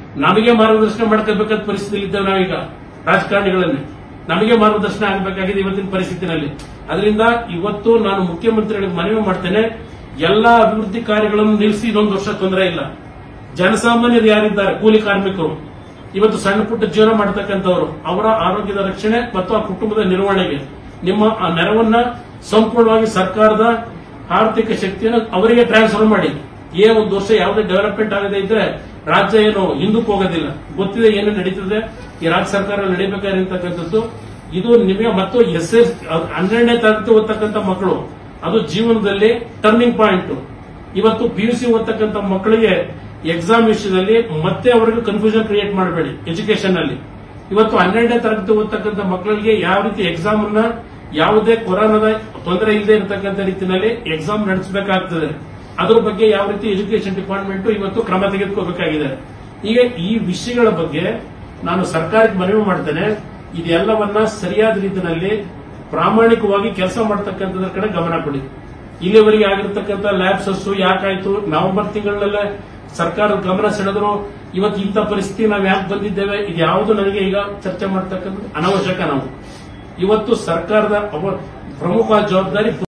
ನಮಗೆ ಮಾರ್ಗದರ್ಶನ ಮಾಡ್ಕೋಬೇಕಾದ ಪರಿಸ್ಥಿತಿಯಲ್ಲಿ ಇದ್ದೇವೆ ನಾವೀಗ ರಾಜಕಾರಣಿಗಳನ್ನೇ ನಮಗೆ ಮಾರ್ಗದರ್ಶನ ಆಗಬೇಕಾಗಿದೆ ಇವತ್ತಿನ ಪರಿಸ್ಥಿತಿನಲ್ಲಿ ಅದರಿಂದ ಇವತ್ತು ನಾನು ಮುಖ್ಯಮಂತ್ರಿಗಳಿಗೆ ಮನವಿ ಮಾಡ್ತೇನೆ ಎಲ್ಲಾ ಅಭಿವೃದ್ಧಿ ಕಾರ್ಯಗಳನ್ನು ನಿಲ್ಲಿಸಿ ಇದೊಂದು ವರ್ಷ ತೊಂದರೆ ಇಲ್ಲ ಜನಸಾಮಾನ್ಯರು ಯಾರಿದ್ದಾರೆ ಕೂಲಿ ಕಾರ್ಮಿಕರು ಇವತ್ತು ಸಣ್ಣ ಪುಟ್ಟ ಜೀವನ ಮಾಡತಕ್ಕಂಥವರು ಅವರ ಆರೋಗ್ಯದ ರಕ್ಷಣೆ ಮತ್ತು ಆ ಕುಟುಂಬದ ನಿರ್ವಹಣೆಗೆ ನಿಮ್ಮ ಆ ನೆರವನ್ನ ಸಂಪೂರ್ಣವಾಗಿ ಸರ್ಕಾರದ ಆರ್ಥಿಕ ಶಕ್ತಿಯನ್ನು ಅವರಿಗೆ ಟ್ರಾನ್ಸ್ಫರ್ ಮಾಡಿ ಏ ಒಂದು ವರ್ಷ ಯಾವುದೇ ಡೆವಲಪ್ಮೆಂಟ್ ಆಗದೆ ಇದ್ರೆ ರಾಜ್ಯ ಏನು ಹಿಂದಕ್ಕೆ ಹೋಗೋದಿಲ್ಲ ಗೊತ್ತಿದೆ ಏನು ನಡೀತದೆ ಈ ರಾಜ್ಯ ಸರ್ಕಾರ ನಡೀಬೇಕಾಗಿರ್ತಕ್ಕಂಥದ್ದು ಇದು ನಿಮಗೆ ಮತ್ತು ಎಸ್ ಎಸ್ ಹನ್ನೆರಡನೇ ತರಗತಿ ಓದ್ತಕ್ಕಂಥ ಮಕ್ಕಳು ಅದು ಜೀವನದಲ್ಲಿ ಟರ್ನಿಂಗ್ ಪಾಯಿಂಟ್ ಇವತ್ತು ಪಿಯುಸಿ ಓದ್ತಕ್ಕಂಥ ಮಕ್ಕಳಿಗೆ ಎಕ್ಸಾಮ್ ವಿಷಯದಲ್ಲಿ ಮತ್ತೆ ಅವರಿಗೆ ಕನ್ಫ್ಯೂಷನ್ ಕ್ರಿಯೇಟ್ ಮಾಡಬೇಡಿ ಎಜುಕೇಶನ್ ಅಲ್ಲಿ ಇವತ್ತು ಹನ್ನೆರಡನೇ ತರಗತಿ ಓದ್ತಕ್ಕಂಥ ಮಕ್ಕಳಿಗೆ ಯಾವ ರೀತಿ ಎಕ್ಸಾಮ್ ಅನ್ನ ಯಾವುದೇ ಕೊರೋನಾದ ತೊಂದರೆ ಇಲ್ಲದೆ ಇರತಕ್ಕಂಥ ರೀತಿಯಲ್ಲಿ ಎಕ್ಸಾಮ್ ನಡೆಸಬೇಕಾಗ್ತದೆ ಅದ್ರ ಬಗ್ಗೆ ಯಾವ ರೀತಿ ಎಜುಕೇಶನ್ ಡಿಪಾರ್ಟ್ಮೆಂಟ್ ಇವತ್ತು ಕ್ರಮ ತೆಗೆದುಕೋಬೇಕಾಗಿದೆ ಈಗ ಈ ವಿಷಯಗಳ ಬಗ್ಗೆ ನಾನು ಸರ್ಕಾರಕ್ಕೆ ಮನವಿ ಮಾಡ್ತೇನೆ ಇದೆಲ್ಲವನ್ನ ಸರಿಯಾದ ರೀತಿಯಲ್ಲಿ ಪ್ರಾಮಾಣಿಕವಾಗಿ ಕೆಲಸ ಮಾಡತಕ್ಕಂಥದ್ರ ಕಡೆ ಗಮನ ಕೊಡಿ ಇಲ್ಲಿವರೆಗೆ ಆಗಿರ್ತಕ್ಕಂಥ ಲ್ಯಾಬ್ಸಸ್ ಯಾಕಾಯ್ತು ನವೆಂಬರ್ ತಿಂಗಳಲ್ಲೇ ಸರ್ಕಾರದ ಗಮನ ಸೆಳೆದ್ರು ಇವತ್ತು ಇಂಥ ಪರಿಸ್ಥಿತಿ ನಾವು ಯಾಕೆ ಬಂದಿದ್ದೇವೆ ಇದು ಯಾವುದು ನನಗೆ ಈಗ ಚರ್ಚೆ ಮಾಡ್ತಕ್ಕಂಥದ್ದು ಅನವಶ್ಯಕ ನಾವು ಇವತ್ತು ಸರ್ಕಾರದ ಅವ- ಪ್ರಮುಖ ಜವಾಬ್ದಾರಿ